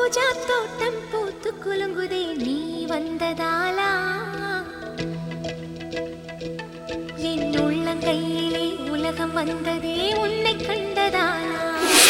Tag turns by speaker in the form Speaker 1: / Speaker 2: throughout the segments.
Speaker 1: ரோஜா தோட்டம் பூத்து குலுங்குதே நீ வந்ததாலா என் உள்ளங்கையிலே உலகம் வந்ததே உன்னை கண்டதாலா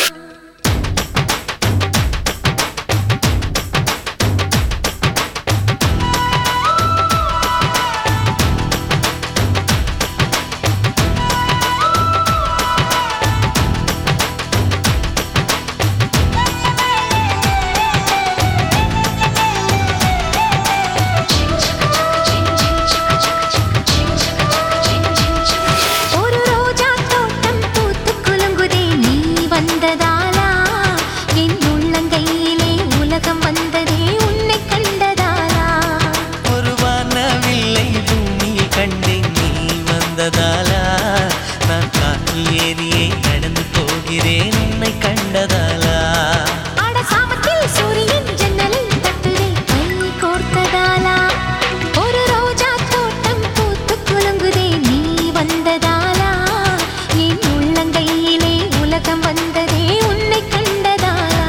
Speaker 1: ஒரு ரோஜா தோட்டம் பூத்து குலுங்குதே நீ வந்ததாலா என் உள்ளங்கையிலே உலகம் வந்ததே உன்னை கண்டதாலா
Speaker 2: ஒரு வானவில்லை பூமியில் கண்டேன் நீ வந்ததாலா நான் காற்றில் ஏறியே நடந்து போகிறேன் உன்னை கண்டதாலா
Speaker 1: அட சாமத்தில் சூரியன் ஜன்னலில் தட்டுதே கை கோர்த்ததாலா ஒரு ரோஜா தோட்டம் பூத்து குலுங்குதே நீ வந்ததாலா என் உள்ளங்கையிலே உலகம் வந்ததே உன்னை கண்டதாலா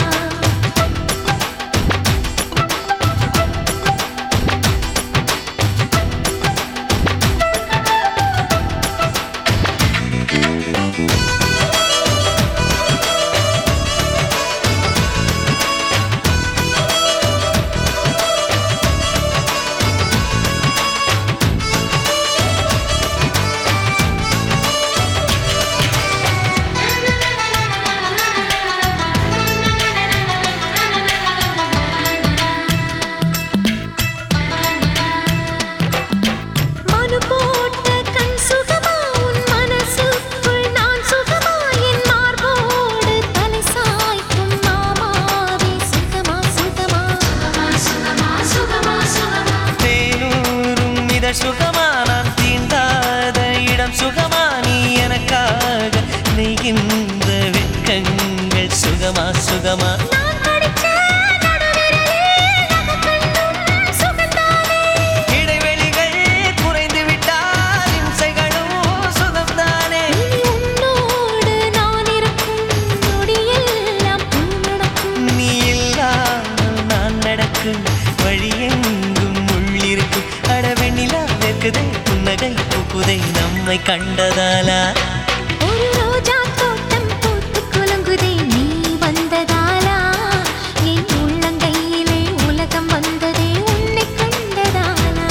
Speaker 1: மனு போட்ட கண் சுகமா உன் மனசுக்குள் நான் சுகமா என் மார்போடு தலை சாய்க்கும் மாமாவே சுகமா சுகமா சுகமா சுகமா சுகமா
Speaker 2: தேனூரும் இதழ் சுகமா நான் தீண்டாத இடம் சுகமா நீ எனக்காக நெய்கின்ற வெட்கங்கள் சுகமா சுகமா
Speaker 1: நான் படிச்ச நடுவிரலே நகக்கண்ணும் சுகந்தானே
Speaker 2: இடைவெளிகள் குறைந்து விட்டால் இம்சைகளும் சுகம்தானே
Speaker 1: இனி உன்னோடு நான் இருக்கும் நொடியெல்லாம் பொன் நடக்கும்
Speaker 2: நீ இல்லாமல் நான் நடக்கும் வழியெங்கும் உள்ளிருக்கும் அடவெண்ணிலா வெக்குதை புன்னகை பூக்குதை நம்மை கண்டதாலா
Speaker 1: ஒரு ரோஜா தோட்டம் பூத்து குலுங்குதே நீ வந்ததாலா என் உள்ளங்கையிலே உலகம் வந்ததே உன்னை கண்டதாலா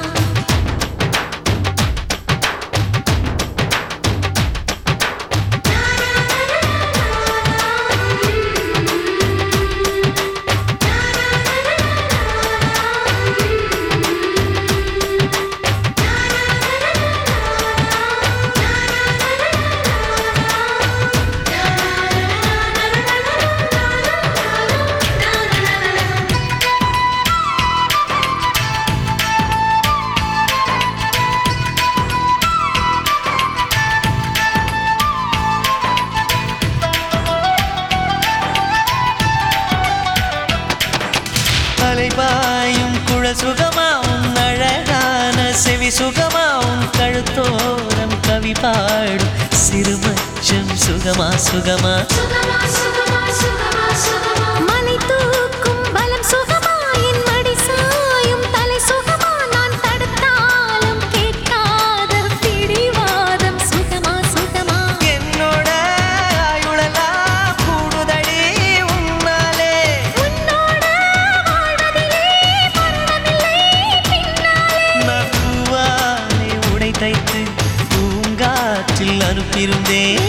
Speaker 2: அலைபாயும் குழல் சுகமா உன் அழகான செவி சுகமா உன் கழுத்தோரம் கவி பாடும் சிறுமச்சம் சுகமா சுகமா
Speaker 1: மலை தூக்கும் பலம் சுகமா என் மடி சாயும் தலை சுகமா நான் தடுத்தாலும் கேட்காத பிடிவாதம் சுகமா சுகமா
Speaker 2: என்னோட ஆயுளெல்லாம் கூடுதடி உன்னாலே
Speaker 1: உன்னோட வாழ்வதிலே மரணமில்லை பின்னாலே
Speaker 2: நான் பூவாலே உடை தைத்து பூங்காற்றில் அனுப்பியிருந்தேன்